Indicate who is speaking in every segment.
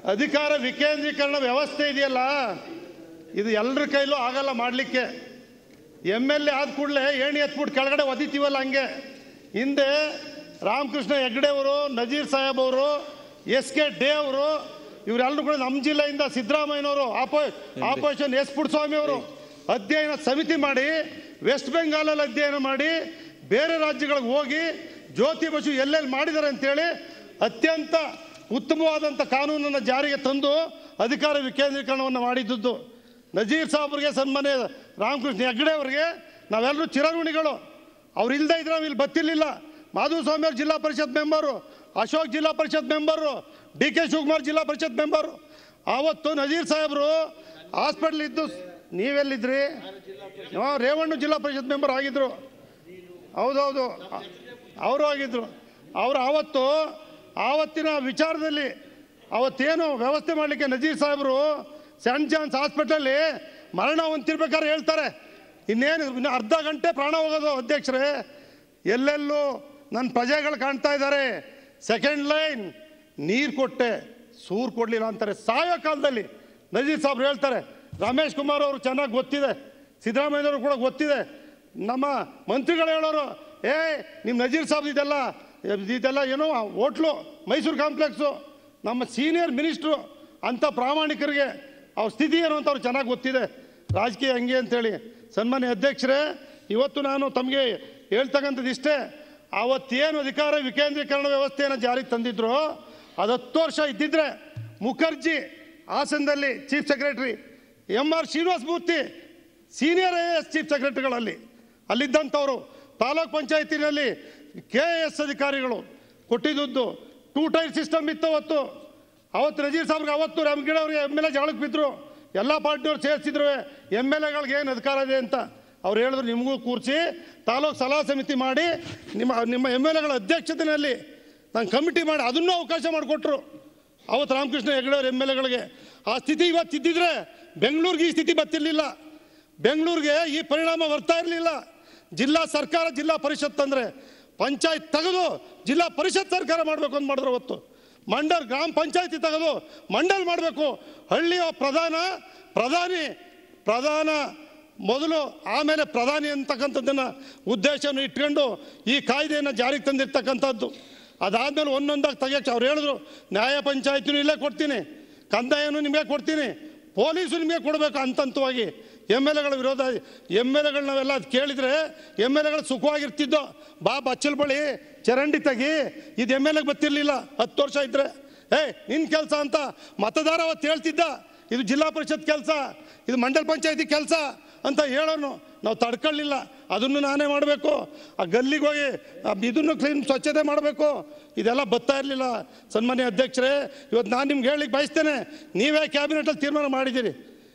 Speaker 1: ಅಧಿಕಾರ ವಿಕೇಂದ್ರೀಕರಣ ವ್ಯವಸ್ಥೆ ಇದೆಯಲ್ಲ ಇದು ಎಲ್ಲರ ಕೈಲೂ ಆಗಲ್ಲ ಮಾಡಲಿಕ್ಕೆ ಎಮ್ ಎಲ್ ಎ ಆದ ಕೂಡಲೇ ಏಣಿ ಎತ್ಬಿಟ್ಟು ಕೆಳಗಡೆ ಒದಿತೀವಲ್ಲ ಹಂಗೆ ಹಿಂದೆ ರಾಮಕೃಷ್ಣ ಹೆಗ್ಡೆ ಅವರು ನಜೀರ್ ಸಾಹೇಬ್ ಅವರು ಎಸ್ ಕೆ ಡೇ ಅವರು ಇವರೆಲ್ಲರೂ ಕೂಡ ನಮ್ಮ ಜಿಲ್ಲೆಯಿಂದ ಸಿದ್ದರಾಮಯ್ಯನವರು ಆಪೋ ಆಪೋಸಿಷನ್ ಎಸ್ ಪುಟ್ಟಸ್ವಾಮಿ ಅವರು ಅಧ್ಯಯನ ಸಮಿತಿ ಮಾಡಿ ವೆಸ್ಟ್ ಬೆಂಗಾಲಲ್ಲಿ ಅಧ್ಯಯನ ಮಾಡಿ ಬೇರೆ ರಾಜ್ಯಗಳಿಗೆ ಹೋಗಿ ಜ್ಯೋತಿ ಬಸು ಎಲ್ಲೆಲ್ಲಿ ಮಾಡಿದ್ದಾರೆ ಅಂತೇಳಿ ಅತ್ಯಂತ ಉತ್ತಮವಾದಂಥ ಕಾನೂನನ್ನು ಜಾರಿಗೆ ತಂದು ಅಧಿಕಾರ ವಿಕೇಂದ್ರೀಕರಣವನ್ನು ಮಾಡಿದ್ದು ನಜೀರ್ ಸಾಹೇಬ್ರಿಗೆ ಸನ್ಮಾನ್ಯ ರಾಮಕೃಷ್ಣ ಹೆಗ್ಡೆ ಅವರಿಗೆ ನಾವೆಲ್ಲರೂ ಚಿರಋಣಿಗಳು ಅವ್ರು ಇಲ್ಲದೆ ಇದ್ರೆ ನಾವು ಇಲ್ಲಿ ಬತ್ತಿರ್ಲಿಲ್ಲ ಮಾಧುಸ್ವಾಮಿ ಅವ್ರು ಜಿಲ್ಲಾ ಪರಿಷತ್ ಮೆಂಬರು ಅಶೋಕ್ ಜಿಲ್ಲಾ ಪರಿಷತ್ ಮೆಂಬರು ಡಿ ಕೆ ಶಿವಕುಮಾರ್ ಜಿಲ್ಲಾ ಪರಿಷತ್ ಮೆಂಬರು ಆವತ್ತು ನಜೀರ್ ಸಾಹೇಬರು ಹಾಸ್ಪಿಟ್ಲ್ ಇದ್ದು ನೀವೆಲ್ಲಿದ್ರಿ ಹಾಂ ರೇವಣ್ಣ ಜಿಲ್ಲಾ ಪರಿಷತ್ ಮೆಂಬರ್ ಆಗಿದ್ರು ಹೌದೌದು ಅವರು ಆಗಿದ್ರು ಅವರು ಆವತ್ತು ಆವತ್ತಿನ ವಿಚಾರದಲ್ಲಿ ಅವತ್ತೇನು ವ್ಯವಸ್ಥೆ ಮಾಡಲಿಕ್ಕೆ ನಜೀರ್ ಸಾಹೇಬರು ಸೆಂಟ್ ಜಾನ್ಸ್ ಹಾಸ್ಪಿಟಲ್ಲಿ ಮರಣ ಹೊಂತಿರ್ಬೇಕಾದ್ರೆ ಹೇಳ್ತಾರೆ ಇನ್ನೇನು ಇನ್ನು ಅರ್ಧ ಗಂಟೆ ಪ್ರಾಣ ಹೋಗೋದು ಅಧ್ಯಕ್ಷರೇ ಎಲ್ಲೆಲ್ಲೂ ನನ್ನ ಪ್ರಜೆಗಳು ಕಾಣ್ತಾ ಇದ್ದಾರೆ ಸೆಕೆಂಡ್ ಲೈನ್ ನೀರು ಕೊಟ್ಟೆ ಸೂರು ಕೊಡಲಿಲ್ಲ ಅಂತಾರೆ ಸಾಯೋ ಕಾಲದಲ್ಲಿ ನಜೀರ್ ಸಾಹೇಬ್ರು ಹೇಳ್ತಾರೆ ರಮೇಶ್ ಕುಮಾರ್ ಅವರು ಚೆನ್ನಾಗಿ ಗೊತ್ತಿದೆ ಸಿದ್ದರಾಮಯ್ಯನವರು ಕೂಡ ಗೊತ್ತಿದೆ ನಮ್ಮ ಮಂತ್ರಿಗಳು ಹೇಳೋರು ಏ ನಿಮ್ಮ ನಜೀರ್ ಸಾಹೇಬ್ ಇದೆಲ್ಲ ಇದೆಲ್ಲ ಏನೋ ಹೋಟ್ಲು ಮೈಸೂರು ಕಾಂಪ್ಲೆಕ್ಸು ನಮ್ಮ ಸೀನಿಯರ್ ಮಿನಿಸ್ಟ್ರು ಅಂಥ ಪ್ರಾಮಾಣಿಕರಿಗೆ ಅವ್ರ ಸ್ಥಿತಿ ಏನು ಅಂತ ಅವ್ರು ಚೆನ್ನಾಗಿ ಗೊತ್ತಿದೆ ರಾಜಕೀಯ ಹಂಗೆ ಅಂತೇಳಿ ಸನ್ಮಾನ್ಯ ಅಧ್ಯಕ್ಷರೇ ಇವತ್ತು ನಾನು ತಮಗೆ ಹೇಳ್ತಕ್ಕಂಥದ್ದು ಇಷ್ಟೇ ಆವತ್ತೇನು ಅಧಿಕಾರ ವಿಕೇಂದ್ರೀಕರಣ ವ್ಯವಸ್ಥೆಯನ್ನು ಜಾರಿಗೆ ತಂದಿದ್ರು ಅದು ಹತ್ತು ವರ್ಷ ಇದ್ದಿದ್ರೆ ಮುಖರ್ಜಿ ಹಾಸನದಲ್ಲಿ chief secretary M R Srinivasa Murthy senior I S chief ಸೆಕ್ರೆಟರಿಗಳಲ್ಲಿ ಅಲ್ಲಿದ್ದಂಥವರು ತಾಲೂಕ್ ಪಂಚಾಯತಿನಲ್ಲಿ ಕೆ ಎಸ್ ಅಧಿಕಾರಿಗಳು ಕೊಟ್ಟಿದ್ದು ಟೂ ಟೈರ್ ಸಿಸ್ಟಮ್ ಇತ್ತು ಅವತ್ತು ಅವತ್ತು ನಜೀರ್ ಸಾಬ್ರಿಗೆ ಅವತ್ತು ರಾಮಗಿಡ ಅವ್ರಿಗೆ ಎಮ್ ಎಲ್ ಎ ಜಗಳಕ್ಕೆ ಬಿದ್ದರು ಎಲ್ಲ ಪಾರ್ಟಿಯವ್ರು ಸೇರಿಸಿದ್ರು ಎಮ್ ಎಲ್ ಎಗಳಿಗೆ ಏನು ಅಧಿಕಾರ ಇದೆ ಅಂತ ಅವ್ರು ಹೇಳಿದ್ರು ನಿಮಗೂ ಕೂರಿಸಿ ತಾಲೂಕು ಸಲಹಾ ಸಮಿತಿ ಮಾಡಿ ನಿಮ್ಮ ನಿಮ್ಮ ಎಮ್ ಎಲ್ ಎಗಳ ಅಧ್ಯಕ್ಷತೆಯಲ್ಲಿ ನಾನು ಕಮಿಟಿ ಮಾಡಿ ಅದನ್ನೂ ಅವಕಾಶ ಮಾಡಿಕೊಟ್ರು ಅವತ್ತು ರಾಮಕೃಷ್ಣ ಹೆಗಡೆ ಅವ್ರ ಎಮ್ ಎಲ್ ಎಗಳಿಗೆ ಆ ಸ್ಥಿತಿ ಇವತ್ತಿದ್ದಿದ್ರೆ ಬೆಂಗಳೂರಿಗೆ ಈ ಸ್ಥಿತಿ ಬರ್ತಿರ್ಲಿಲ್ಲ ಬೆಂಗಳೂರಿಗೆ ಈ ಪರಿಣಾಮ ಬರ್ತಾ ಇರಲಿಲ್ಲ ಜಿಲ್ಲಾ ಸರ್ಕಾರ ಜಿಲ್ಲಾ ಪರಿಷತ್ ಅಂದರೆ ಪಂಚಾಯತ್ ತೆಗೆದು ಜಿಲ್ಲಾ ಪರಿಷತ್ ಸರ್ಕಾರ ಮಾಡಬೇಕು ಅಂತ ಮಾಡಿದ್ರು ಅವತ್ತು ಮಂಡಲ್ ಗ್ರಾಮ ಪಂಚಾಯತಿ ತೆಗೆದು ಮಂಡಲ್ ಮಾಡಬೇಕು ಹಳ್ಳಿಯ ಪ್ರಧಾನ ಪ್ರಧಾನಿ ಪ್ರಧಾನ ಮೊದಲು ಆಮೇಲೆ ಪ್ರಧಾನಿ ಅಂತಕ್ಕಂಥದ್ದನ್ನು ಉದ್ದೇಶವನ್ನು ಇಟ್ಕೊಂಡು ಈ ಕಾಯ್ದೆಯನ್ನು ಜಾರಿಗೆ ತಂದಿರ್ತಕ್ಕಂಥದ್ದು ಅದಾದಮೇಲೆ ಒಂದೊಂದಾಗಿ ತೆಗಿಯಕ್ಕೆ ಅವ್ರು ಹೇಳಿದ್ರು ನ್ಯಾಯ ಪಂಚಾಯತಿನೂ ಇಲ್ಲೇ ಕೊಡ್ತೀನಿ ಕಂದಾಯನೂ ನಿಮಗೆ ಕೊಡ್ತೀನಿ ಪೊಲೀಸು ನಿಮಗೆ ಕೊಡಬೇಕು ಹಂತವಾಗಿ ಎಮ್ ಎಲ್ ಎಗಳ ವಿರೋಧ ಎಮ್ ಎಲ್ ಎಗಳು ನಾವೆಲ್ಲ ಅದು ಕೇಳಿದರೆ ಎಮ್ ಎಲ್ ಎಗಳು ಸುಖವಾಗಿರ್ತಿದ್ದೋ ಬಾ ಬಚ್ಚಲ್ ಬಳಿ ಚರಂಡಿ ತೆಗಿ ಇದು ಎಮ್ ಎಲ್ ಎಗೆ ಗೊತ್ತಿರಲಿಲ್ಲ ಹತ್ತು ವರ್ಷ ಇದ್ದರೆ ಏ ನಿನ್ನ ಕೆಲಸ ಅಂತ ಮತದಾರ ಅವತ್ತು ಹೇಳ್ತಿದ್ದ ಇದು ಜಿಲ್ಲಾ ಪರಿಷತ್ ಕೆಲಸ ಇದು ಮಂಡಲ ಪಂಚಾಯತಿ ಕೆಲಸ ಅಂತ ಹೇಳೋನು ನಾವು ತಡ್ಕೊಳ್ಳಿಲ್ಲ ಅದನ್ನು ನಾನೇ ಮಾಡಬೇಕು ಆ ಗಲ್ಲಿಗೆ ಹೋಗಿ ಆ ಇದನ್ನು ಕ್ಲೀನ್ ಸ್ವಚ್ಛತೆ ಮಾಡಬೇಕು ಇದೆಲ್ಲ ಬರ್ತಾ ಇರಲಿಲ್ಲ ಸನ್ಮಾನ್ಯ ಅಧ್ಯಕ್ಷರೇ ಇವತ್ತು ನಾನು ನಿಮ್ಗೆ ಹೇಳಿಕ್ಕೆ ಬಯಸ್ತೇನೆ ನೀವೇ ಕ್ಯಾಬಿನೆಟಲ್ಲಿ ತೀರ್ಮಾನ ಮಾಡಿದ್ದೀರಿ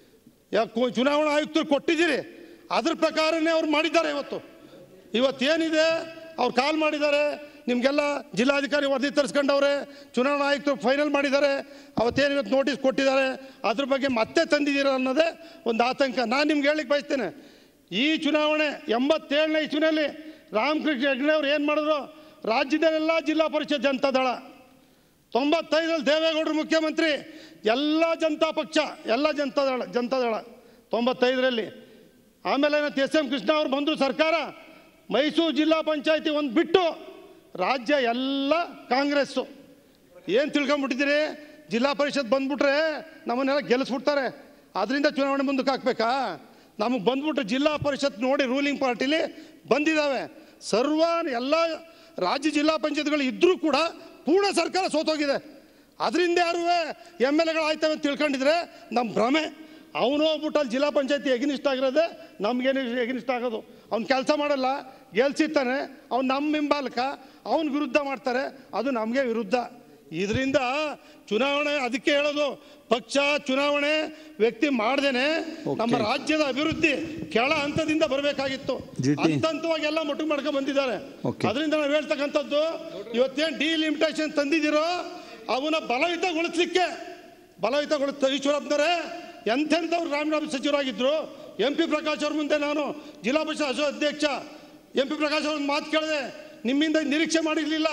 Speaker 1: ಯಾಕೆ ಚುನಾವಣಾ ಆಯುಕ್ತರು ಕೊಟ್ಟಿದ್ದೀರಿ ಅದ್ರ ಪ್ರಕಾರನೇ ಅವ್ರು ಮಾಡಿದ್ದಾರೆ ಇವತ್ತು ಇವತ್ತೇನಿದೆ ಅವ್ರು ಕಾಲ್ ಮಾಡಿದ್ದಾರೆ ನಿಮಗೆಲ್ಲ ಜಿಲ್ಲಾಧಿಕಾರಿ ವರದಿ ತರಿಸ್ಕೊಂಡವ್ರೆ ಚುನಾವಣಾ ಆಯುಕ್ತರು ಫೈನಲ್ ಮಾಡಿದ್ದಾರೆ ಅವತ್ತೇನು ಇವತ್ತು ನೋಟಿಸ್ ಕೊಟ್ಟಿದ್ದಾರೆ ಅದ್ರ ಬಗ್ಗೆ ಮತ್ತೆ ತಂದಿದ್ದೀರ ಅನ್ನೋದೇ ಒಂದು ಆತಂಕ ನಾನು ನಿಮ್ಗೆ ಹೇಳಿಕ್ಕೆ ಬಯಸ್ತೇನೆ ಈ ಚುನಾವಣೆ ಎಂಬತ್ತೇಳನೇ ಇಸ್ವಿನಲ್ಲಿ ರಾಮಕೃಷ್ಣ ಹೆಗ್ಡೆ ಅವ್ರು ಏನು ಮಾಡಿದ್ರು ರಾಜ್ಯದಲ್ಲೆಲ್ಲ ಜಿಲ್ಲಾ ಪರಿಷತ್ ಜನತಾ ದಳ ತೊಂಬತ್ತೈದರಲ್ಲಿ ದೇವೇಗೌಡರು ಮುಖ್ಯಮಂತ್ರಿ ಎಲ್ಲ ಜನತಾ ಪಕ್ಷ ಎಲ್ಲ ಜನತಾ ದಳ ಜನತಾ ದಳ ತೊಂಬತ್ತೈದರಲ್ಲಿ ಆಮೇಲೆ ಎಸ್ ಎಂ ಕೃಷ್ಣ ಅವ್ರು ಬಂದರು ಸರ್ಕಾರ ಮೈಸೂರು ಜಿಲ್ಲಾ ಪಂಚಾಯತಿ ಒಂದು ಬಿಟ್ಟು ರಾಜ್ಯ ಎಲ್ಲ ಕಾಂಗ್ರೆಸ್ಸು ಏನು ತಿಳ್ಕೊಂಬಿಟ್ಟಿದ್ದೀರಿ ಜಿಲ್ಲಾ ಪರಿಷತ್ ಬಂದ್ಬಿಟ್ರೆ ನಮ್ಮನ್ನೆಲ್ಲ ಗೆಲ್ಲಿಸ್ಬಿಡ್ತಾರೆ ಅದರಿಂದ ಚುನಾವಣೆ ಮುಂದಕ್ಕೆ ಹಾಕ್ಬೇಕಾ ನಮಗೆ ಬಂದ್ಬಿಟ್ರೆ ಜಿಲ್ಲಾ ಪರಿಷತ್ ನೋಡಿ ರೂಲಿಂಗ್ ಪಾರ್ಟಿಲಿ ಬಂದಿದ್ದಾವೆ ಸರ್ವ ಎಲ್ಲ ರಾಜ್ಯ ಜಿಲ್ಲಾ ಪಂಚಾಯತ್ಗಳು ಇದ್ದರೂ ಕೂಡ ಪೂರ್ಣ ಸರ್ಕಾರ ಸೋತೋಗಿದೆ ಅದರಿಂದ ಯಾರು ಎಮ್ ಎಲ್ ಎಗಳು ಆಯ್ತವೆ ಅಂತ ತಿಳ್ಕೊಂಡಿದ್ರೆ ನಮ್ಮ ಭ್ರಮೆ ಅವನು ಹೋಗ್ಬಿಟ್ಟು ಅಲ್ಲಿ ಜಿಲ್ಲಾ ಪಂಚಾಯತಿ ಎಗ್ನಿಸ್ಟ್ ಆಗಿರೋದೇ ನಮ್ಗೇನು ಎಗ್ನಿಸ್ಟ್ ಆಗೋದು ಅವ್ನು ಕೆಲಸ ಮಾಡಲ್ಲ ಗೆಲ್ಸಿರ್ತಾನೆ ಅವ್ನು ನಮ್ಮ ಹಿಂಬಾಲಕ ಅವನ ವಿರುದ್ಧ ಮಾಡ್ತಾರೆ ಅದು ನಮಗೆ ವಿರುದ್ಧ ಇದರಿಂದ ಚುನಾವಣೆ ಅದಕ್ಕೆ ಹೇಳೋದು ಪಕ್ಷ ಚುನಾವಣೆ ವ್ಯಕ್ತಿ ಮಾಡ್ದೇನೆ ನಮ್ಮ ರಾಜ್ಯದ ಅಭಿವೃದ್ಧಿ ಕೆಳ ಹಂತದಿಂದ ಬರಬೇಕಾಗಿತ್ತು
Speaker 2: GT.
Speaker 1: ಹಂತ ಹಂತವಾಗಿ ಎಲ್ಲ ಮೊಟ್ಟು ಮಾಡ್ಕೊಂಡು ಬಂದಿದ್ದಾರೆ
Speaker 2: Okay.
Speaker 1: ಅದರಿಂದ ನಾವು ಹೇಳ್ತಕ್ಕಂಥದ್ದು ಇವತ್ತೇನು ಡಿಲಿಮಿಟೇಷನ್ ತಂದಿದ್ದೀರೋ ಅವನ್ನ ಬಲಯುತಗೊಳಿಸ್ಲಿಕ್ಕೆ ಬಲಯುತಗೊಳಿಸ್ತ ಈಶ್ವರಪ್ಪನವರೇ ಎಂಥೆಂಥವ್ರು ಗ್ರಾಮೀಣಾಭಿವೃದ್ಧಿ ಸಚಿವರಾಗಿದ್ದರು ಎಂ ಪಿ ಪ್ರಕಾಶ್ ಅವ್ರ ಮುಂದೆ ನಾನು ಜಿಲ್ಲಾ ಪರಿಷತ್ ಅಸೋ ಅಧ್ಯಕ್ಷ ಎಂ ಪಿ ಪ್ರಕಾಶ್ ಅವ್ರ ಮಾತು ಕೇಳಿದೆ ನಿಮ್ಮಿಂದ ನಿರೀಕ್ಷೆ ಮಾಡಿರಲಿಲ್ಲ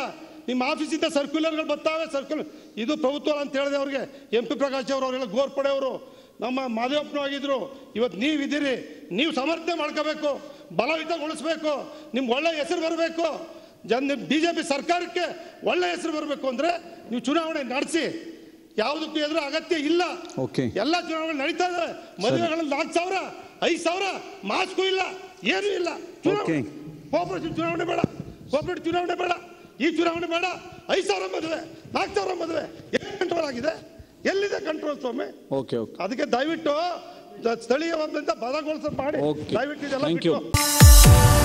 Speaker 1: ನಿಮ್ಮ ಆಫೀಸಿಂದ ಸರ್ಕ್ಯುಲರ್ಗಳು ಬರ್ತಾವೆ ಸರ್ಕ್ಯುಲರ್ ಇದು ಪ್ರಭುತ್ವ ಅಂತ ಹೇಳಿದೆ ಅವ್ರಿಗೆ ಎಂ ಪಿ ಪ್ರಕಾಶ್ ಅವರು ಅವರೆಲ್ಲ ಗೋರ್ಪಡೆ ಅವರು ನಮ್ಮ ಮಾದೇವಪ್ಪನೂ ಆಗಿದ್ರು ಇವತ್ತು ನೀವಿದ್ದೀರಿ ನೀವು ಸಮರ್ಥನೆ ಮಾಡ್ಕೋಬೇಕು ಬಲಯುತಗೊಳಿಸ್ಬೇಕು ನಿಮ್ಗೆ ಒಳ್ಳೆ ಹೆಸರು ಬರಬೇಕು ಜನ ಬಿ ಜೆ ಪಿ ಸರ್ಕಾರಕ್ಕೆ ಒಳ್ಳೆ ಹೆಸರು ಬರಬೇಕು ಅಂದರೆ ನೀವು ಚುನಾವಣೆ ನಡೆಸಿ ಯಾವುದಕ್ಕೂ ಎದುರು ಅಗತ್ಯ ಇಲ್ಲ
Speaker 2: Okay.
Speaker 1: ಎಲ್ಲ ಚುನಾವಣೆ ನಡೀತಾ ಇದಾವೆ ಮದುವೆಗಳಲ್ಲಿ ನಾಲ್ಕು ಸಾವಿರ ಐದು ಸಾವಿರ ಮಾಸ್ಕು ಇಲ್ಲ ಏನೂ ಇಲ್ಲ
Speaker 2: Okay.
Speaker 1: ಕೋಪರೇಷನ್ ಚುನಾವಣೆ ಬೇಡ ಕೋಪರೇಟಿವ್ ಚುನಾವಣೆ ಬೇಡ ಈ ಚುನಾವಣೆ ಬೇಡ ಐದು ಸಾವಿರ ಮದುವೆ ನಾಲ್ಕು ಸಾವಿರ ಮದುವೆ ಏನು ಕಂಟ್ರೋಲ್ ಆಗಿದೆ ಎಲ್ಲಿದೆ ಕಂಟ್ರೋಲ್ ಸ್ವಾಮಿ
Speaker 2: ಓಕೆ ಓಕೆ
Speaker 1: ಅದಕ್ಕೆ ದಯವಿಟ್ಟು ದ- ಸ್ಥಳೀಯ ಒಬ್ಬರಿಂದ ಬಲಗೊಳಿಸ ಮಾಡಿ
Speaker 2: Okay.
Speaker 1: ದಯವಿಟ್ಟು ಇದೆಲ್ಲ
Speaker 2: Thank you.
Speaker 1: ಬಿಟ್ಟು